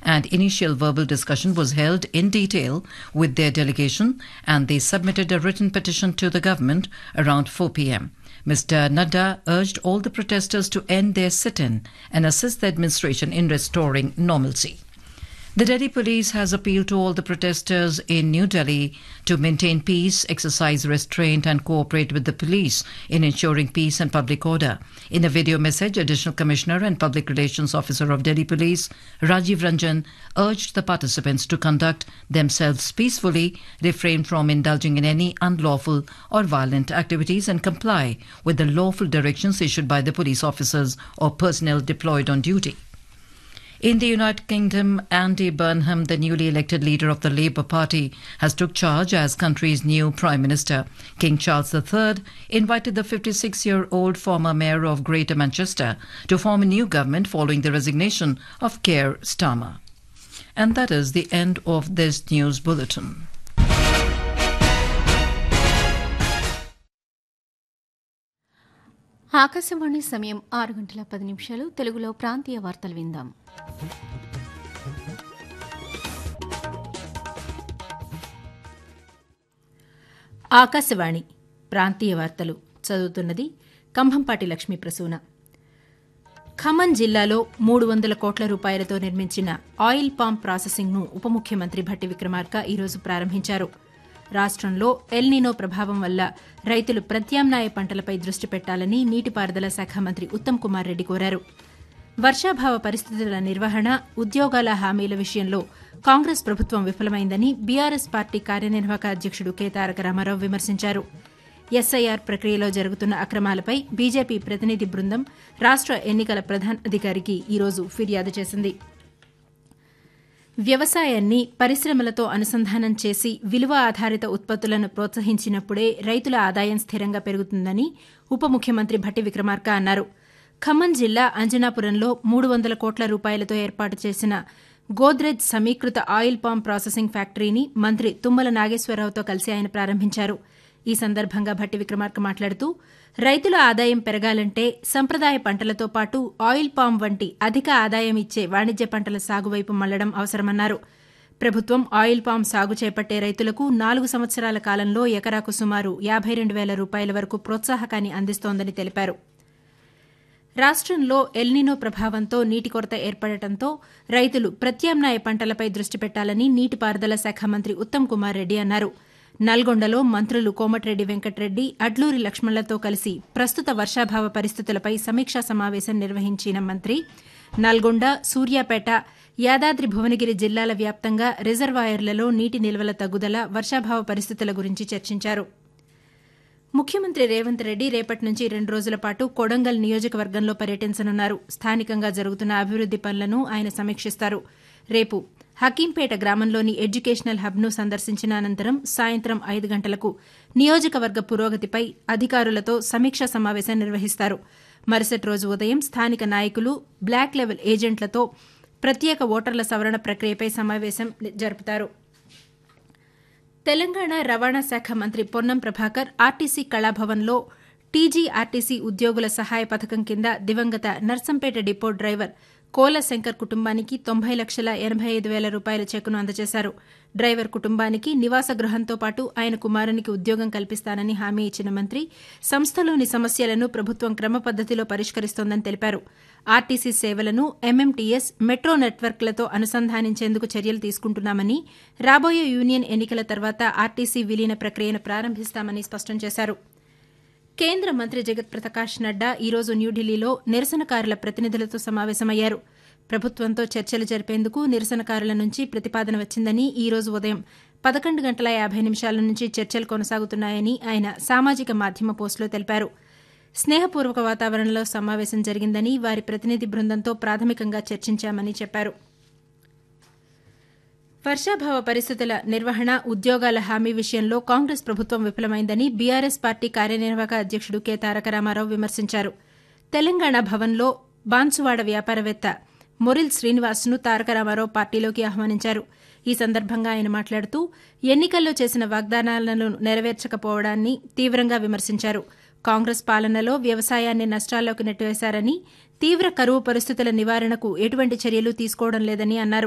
and initial verbal discussion was held in detail with their delegation and they submitted a written petition to the government around 4 p.m. Mr. Nadda urged all the protesters to end their sit-in and assist the administration in restoring normalcy. The Delhi police has appealed to all the protesters in New Delhi to maintain peace, exercise restraint, and cooperate with the police in ensuring peace and public order. In a video message, Additional Commissioner and Public Relations Officer of Delhi Police, Rajiv Ranjan, urged the participants to conduct themselves peacefully, refrain from indulging in any unlawful or violent activities, and comply with the lawful directions issued by the police officers or personnel deployed on duty. In the United Kingdom, Andy Burnham, the newly elected leader of the Labour Party, has took charge as country's new Prime Minister. King Charles III invited the 56-year-old former mayor of Greater Manchester to form a new government following the resignation of Keir Starmer. And that is the end of this news bulletin. Akashvani సమయం ఆరు గంటల పది నిమిషాలు తెలుగులో ప్రాంతీయ వార్తలు విందాం ఆకాశవాణి ప్రాంతీయ వార్తలు చదువుతున్నది కంభంపాటి లక్ష్మీ ప్రసూన ఖమ్మం జిల్లాలో మూడు వందల కోట్ల రూపాయలతో నిర్మించిన ఆయిల్ పామ్ ప్రాసెసింగ్ను ఉప ముఖ్యమంత్రి భట్టి విక్రమార్క ఈరోజు ప్రారంభించారు రాష్టంలో ఎల్నినో ప్రభావం వల్ల రైతులు ప్రత్యామ్నాయ పంటలపై దృష్టి పెట్టాలని నీటిపారుదల శాఖ మంత్రి ఉత్తమ్ కుమార్ రెడ్డి కోరారు వర్షాభావ పరిస్థితుల నిర్వహణ ఉద్యోగాల హామీల విషయంలో కాంగ్రెస్ ప్రభుత్వం విఫలమైందని బీఆర్ఎస్ పార్టీ కార్యనిర్వాహక అధ్యక్షుడు కె తారక రామారావు విమర్శించారు ఎస్ఐఆర్ ప్రక్రియలో జరుగుతున్న అక్రమాలపై బీజేపీ ప్రతినిధి బృందం రాష్ట ఎన్నికల ప్రధాన అధికారికి ఈరోజు ఫిర్యాదు చేసింది వ్యవసాయాన్ని పరిశ్రమలతో అనుసంధానం చేసి విలువ ఆధారిత ఉత్పత్తులను ప్రోత్సహించినప్పుడే రైతుల ఆదాయం స్థిరంగా పెరుగుతుందని ఉప ముఖ్యమంత్రి భట్టి విక్రమార్క అన్నారు ఖమ్మం జిల్లా అంజనాపురంలో మూడు వందల కోట్ల రూపాయలతో ఏర్పాటు చేసిన గోద్రెజ్ సమీకృత ఆయిల్ పామ్ ప్రాసెసింగ్ ఫ్యాక్టరీని మంత్రి తుమ్మల నాగేశ్వరరావుతో కలిసి ఆయన ప్రారంభించారు ఈ సందర్భంగా భట్టి విక్రమార్క మాట్లాడుతూ రైతుల ఆదాయం పెరగాలంటే సంప్రదాయ పంటలతో పాటు ఆయిల్ పామ్ వంటి అధిక ఆదాయం ఇచ్చే వాణిజ్య పంటల సాగు వైపు మళ్లడం అవసరమన్నారు ప్రభుత్వం ఆయిల్ పామ్ సాగు చేపట్టే రైతులకు నాలుగు సంవత్సరాల కాలంలో ఎకరాకు సుమారు యాబై రెండు వేల రూపాయల వరకు ప్రోత్సాహకాన్ని అందిస్తోందని తెలిపారు రాష్టంలో ఎల్నినో ప్రభావంతో నీటి కొరత ఏర్పడటంతో రైతులు ప్రత్యామ్నాయ పంటలపై దృష్టి పెట్టాలని నీటిపారుదల శాఖ మంత్రి ఉత్తమ్ కుమార్ రెడ్డి అన్నారు నల్గొండలో మంత్రులు కోమటిరెడ్డి వెంకటరెడ్డి అడ్లూరి లక్ష్మణ్లతో కలిసి ప్రస్తుత వర్షాభావ పరిస్థితులపై సమీక్షా సమావేశం నిర్వహించిన మంత్రి నల్గొండ సూర్యాపేట యాదాద్రి భువనగిరి జిల్లాల వ్యాప్తంగా రిజర్వాయర్లలో నీటి నిల్వల తగ్గుదల వర్షాభావ పరిస్థితుల గురించి చర్చించారు ముఖ్యమంత్రి రేవంత్ రెడ్డి రేపటి నుంచి రెండు రోజుల పాటు కొడంగల్ నియోజకవర్గంలో పర్యటించనున్నారు స్థానికంగా జరుగుతున్న అభివృద్ది పనులను ఆయన సమీక్షిస్తారు రేపు హకీంపేట గ్రామంలోని ఎడ్యుకేషనల్ హబ్ను సందర్శించిన అనంతరం సాయంత్రం ఐదు గంటలకు నియోజకవర్గ పురోగతిపై అధికారులతో సమీక్షా సమావేశం నిర్వహిస్తారు మరుసటి రోజు ఉదయం స్థానిక నాయకులు బ్లాక్ లెవెల్ ఏజెంట్లతో ప్రత్యేక ఓటర్ల సవరణ ప్రక్రియపై సమావేశం జరుపుతారు తెలంగాణ రవాణా శాఖ మంత్రి పొన్నం ప్రభాకర్ ఆర్టీసీ కళాభవన్లో టీజీఆర్టీసీ ఉద్యోగుల సహాయ పథకం కింద దివంగత నర్సంపేట డిపో డ్రైవర్ కోల శంకర్ కుటుంబానికి తొంభై లక్షల ఎనబై ఐదు వేల రూపాయల చెక్కును అందజేశారు డ్రైవర్ కుటుంబానికి నివాస గృహంతో పాటు ఆయన కుమారునికి ఉద్యోగం కల్పిస్తానని హామీ ఇచ్చిన మంత్రి సంస్థలోని సమస్యలను ప్రభుత్వం క్రమపద్దతిలో పరిష్కరిస్తోందని తెలిపారు ఆర్టీసీ సేవలను ఎంఎంటీఎస్ మెట్రో నెట్వర్క్లతో అనుసంధానించేందుకు చర్యలు తీసుకుంటున్నామని రాబోయే యూనియన్ ఎన్నికల తర్వాత ఆర్టీసీ విలీన ప్రక్రియను ప్రారంభిస్తామని స్పష్టం చేశారు కేంద్ర మంత్రి జగత్ ప్రకాష్ నడ్డా ఈరోజు న్యూఢిల్లీలో నిరసనకారుల ప్రతినిధులతో సమావేశమయ్యారు ప్రభుత్వంతో చర్చలు జరిపేందుకు నిరసనకారుల నుంచి ప్రతిపాదన వచ్చిందని ఈ రోజు ఉదయం పదకొండు గంటల యాబై నిమిషాల నుంచి చర్చలు కొనసాగుతున్నాయని ఆయన సామాజిక మాధ్యమ పోస్టులో తెలిపారు స్నేహపూర్వక వాతావరణంలో సమావేశం జరిగిందని వారి ప్రతినిధి బృందంతో ప్రాథమికంగా చర్చించామని చెప్పారు వర్షాభావ పరిస్థితుల నిర్వహణ ఉద్యోగాల హామీ విషయంలో కాంగ్రెస్ ప్రభుత్వం విఫలమైందని బీఆర్ఎస్ పార్టీ కార్యనిర్వాహక అధ్యక్షుడు కె తారక రామారావు విమర్శించారు తెలంగాణ భవన్లో బాన్సువాడ వ్యాపారవేత్త మొరిల్ శ్రీనివాస్ను తారక రామారావు పార్టీలోకి ఆహ్వానించారు ఈ సందర్భంగా ఆయన మాట్లాడుతూ ఎన్నికల్లో చేసిన వాగ్దానాలను నెరవేర్చకపోవడాన్ని తీవ్రంగా విమర్శించారు కాంగ్రెస్ పాలనలో వ్యవసాయాన్ని నష్టాల్లోకి నెట్టివేశారని తీవ్ర కరువు పరిస్థితుల నివారణకు ఎటువంటి చర్యలు తీసుకోవడం లేదని అన్నారు